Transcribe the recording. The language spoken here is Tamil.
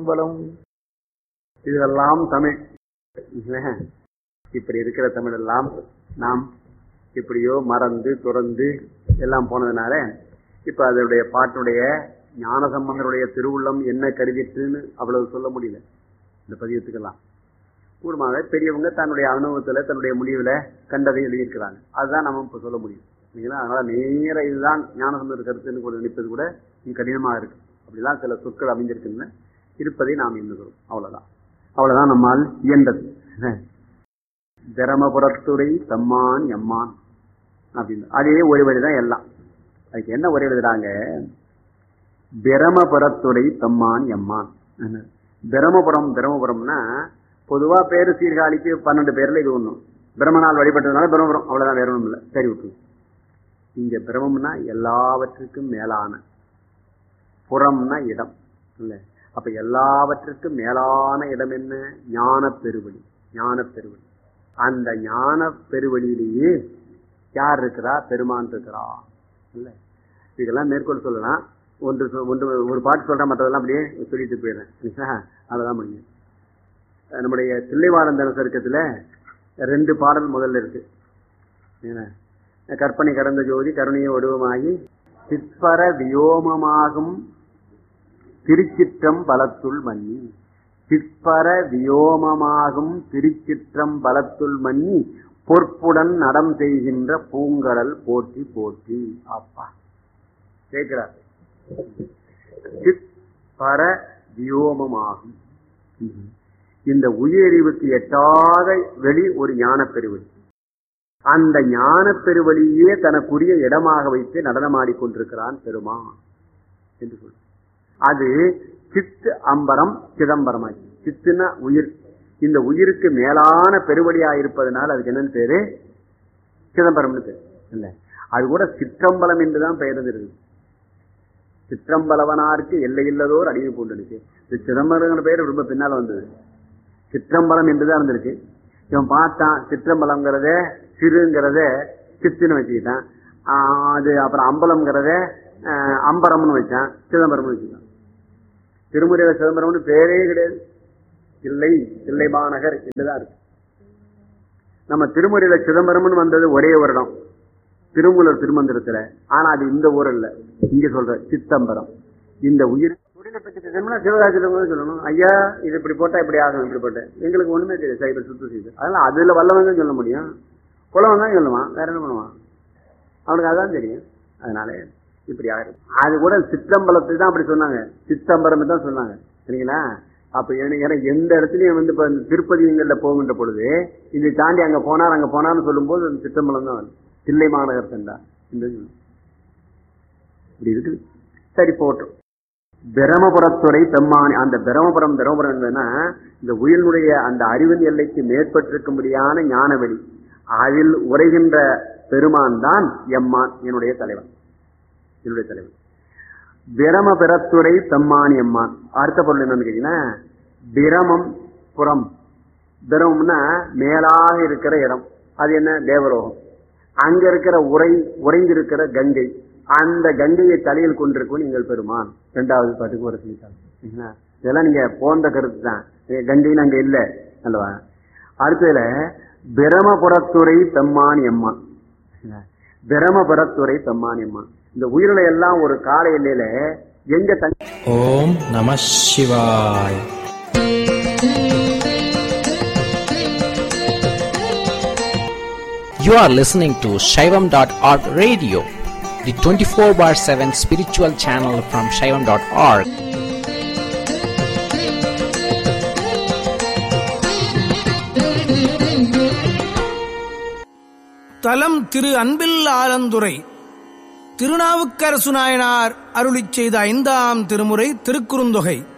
சிற்றம்பலம் இதெல்லாம் தமிழ் இல்ல? இப்படி இருக்கிற தமிழ் எல்லாம் நாம் எப்படியோ மறந்து துறந்து எல்லாம் போனதுனால இப்ப அதனுடைய பாட்டுடைய ஞான சம்பந்தருடைய திருவுள்ளம் என்ன கருதிட்டுன்னு அவ்வளவு சொல்ல முடியல இந்த பதியத்துக்கெல்லாம் கூடுமாக பெரியவங்க தன்னுடைய அனுபவத்துல தன்னுடைய முடிவுல கண்டதை எழுதியிருக்கிறாங்க அதுதான் நம்ம இப்ப சொல்ல முடியும் சரிங்களா அதனால நேர இதுதான் ஞானசம்பந்தர் கருத்துன்னு கூட நினைப்பது கூட இன்னும் கடினமா இருக்கு அப்படிலாம் சில சொற்கள் அமைஞ்சிருக்குன்னு இருப்பதை நாம் எண்ணுகிறோம் அவ்வளவுதான் அவ்வளவுதான் நம்மால் இயன்றது பிரமபுரத்துறை தம்மான் எம்மான் அப்படின்னு அதே ஒரு வழிதான் எல்லாம் அதுக்கு என்ன ஒரே எழுதுறாங்க பிரமபுரத்துறை தம்மான் எம்மான் பிரமபுரம் பிரமபுரம்னா பொதுவா பேரு சீர்காழிக்கு பன்னெண்டு பேர்ல இது ஒண்ணும் பிரம்மனால் வழிபட்டதுனால பிரம்மபுரம் அவ்வளவுதான் வேற ஒண்ணும் இல்லை சரி விட்டு இங்க பிரமம்னா எல்லாவற்றுக்கும் மேலான புறம்னா இடம் இல்ல அப்ப எல்லாவற்றுக்கும் மேலான இடம் என்ன ஞான பெருவழி ஞான பெருவழி அந்த ஞான பெருவழியிலேயே யார் இருக்கிறா பெருமான் இருக்கிறா இல்ல இதெல்லாம் மேற்கொள் சொல்லலாம் ஒன்று சொ- ஒன்று ஒரு பாட்டு சொல்றேன் மற்றதெல்லாம் அப்படியே சொல்லிட்டு போயிடுறேன் சரிங்களா? அவ்வளவுதான் முடியும் நம்முடைய தில்லைவாழந்தன சருக்கத்துல ரெண்டு பாடல் முதல்ல இருக்கு என்ன? கற்பனை கடந்த ஜோதி கருணைய வடிவமாகி சிற்பர வியோமமாகும் திருச்சிற்றம் பலத்துள் மன்னி சிற்பர வியோமமாகும் திருச்சிற்றம் பலத்துள் மன்னி பொற்புடன் நடம் செய்கின்ற பூங்கடல் போற்றி போற்றி அப்பா கேட்கிறார் சிற்பர வியோமமாகும் இந்த உயிரறிவுக்கு எட்டாத வெளி ஒரு ஞான பெருவழி அந்த ஞான பெருவழியே தனக்குரிய இடமாக வைத்து நடனமாடிக் கொண்டிருக்கிறான் பெருமான் என்று சொல் அது சித்து அம்பரம் சிதம்பரமாச்சு சித்துனா உயிர் இந்த உயிருக்கு மேலான பெருவழியா இருப்பதனால் அதுக்கு என்னன்னு பேரு சிதம்பரம்னு பேரு இல்ல அது கூட சிற்றம்பலம் என்றுதான் பெயர் இருக்கு சிற்றம்பலவனாருக்கு எல்லையில்லதோர் அடிமை பூண்டுச்சு இந்த சிதம்பரங்கிற பெயர் ரொம்ப பின்னால வந்தது சிற்றம்பலம் என்றுதான் இருந்திருக்கு இவன் பார்த்தான் சிற்றம்பலம்ங்கிறத சிறுங்கிறத சித்துன்னு வச்சுக்கிட்டான் ஆஹ் அது அப்புறம் அம்பலம்ங்கிறத ஆஹ் அம்பரம்னு வச்சான் சிதம்பரம்னு வச்சுக்கிட்டான் திருமுறையில சிதம்பரம்னு பேரே கிடையாது இல்லை தில்லை மாநகர் என்றுதான் இருக்கு நம்ம திருமுறையில சிதம்பரம்னு வந்தது ஒரே வருடம் திருமூலர் திருமந்திரத்துல ஆனா அது இந்த ஊர் இல்ல இங்க சொல்ற சித்தம்பரம் இந்த உயிர் தொழிலை பற்றி பேசணும்னா சிவகாசிடம் சொல்லணும் ஐயா இது இப்படி போட்டா இப்படி ஆகும் இப்படி போட்ட எங்களுக்கு ஒண்ணுமே தெரியாது சைபர் சுத்து செய்து அதனால அதுல வல்லவன் தான் சொல்ல முடியும் புலவன் தான் சொல்லுவான் வேற என்ன பண்ணுவான் அவனுக்கு அதான் தெரியும் அதனால இப்படி ஆயிரும் அது கூட சிற்றம்பலத்தை தான் அப்படி சொன்னாங்க சித்தம்பரம் தான் சொன்னாங்க சரிங்களா அப்ப ஏன்னா ஏன்னா எந்த இடத்துலயும் வந்து இப்ப இந்த திருப்பதிங்கள்ல போகின்ற பொழுது இதை தாண்டி அங்க போனார் அங்க போனார்னு சொல்லும்போது அந்த சிற்றம்பலம் தான் வரும் தில்லை மாநகர் சென்றா இப்படி இருக்குது சரி போட்டோம் பிரமபுரத்துறை பெம்மானி அந்த பிரமபுரம் பிரமபுரம் என்னன்னா இந்த உயிரினுடைய அந்த அறிவின் எல்லைக்கு மேற்பட்டிருக்கும்படியான ஞானவெளி அதில் உரைகின்ற பெருமான் தான் எம்மான் என்னுடைய தலைவன் என்னுடைய தலைவன் பிரமபுரத்துறை பெம்மானி எம்மான் அடுத்த பொருள் என்னன்னு கேட்டீங்கன்னா பிரமம் புறம் பிரமம்னா மேலாக இருக்கிற இடம் அது என்ன தேவலோகம் அங்க இருக்கிற உரை உறைந்திருக்கிற கங்கை அந்த கங்கையை தலையில் கொண்டிருக்கும் நீங்கள் பெருமான் இரண்டாவது பாட்டுக்கு ஒரு சொல்லிட்டாங்க இதெல்லாம் நீங்க போன்ற கருத்து தான் கங்கைன்னு அங்க இல்ல அல்லவா அடுத்ததுல பிரமபுரத்துறை பெம்மான் எம்மான் பிரமபுரத்துறை பெம்மான் எம்மான் இந்த உயிரில எல்லாம் ஒரு கால எல்லையில எங்க தங்க ஓம் நம சிவாய் You are listening to Shaivam.org radio, the 24 bar 7 spiritual channel from Shaivam.org. தலம் திரு அன்பில் ஆலந்துரை திருநாவுக்கரசு நாயனார் அருளிச் செய்த ஐந்தாம் திருமுறை திருக்குறுந்தொகை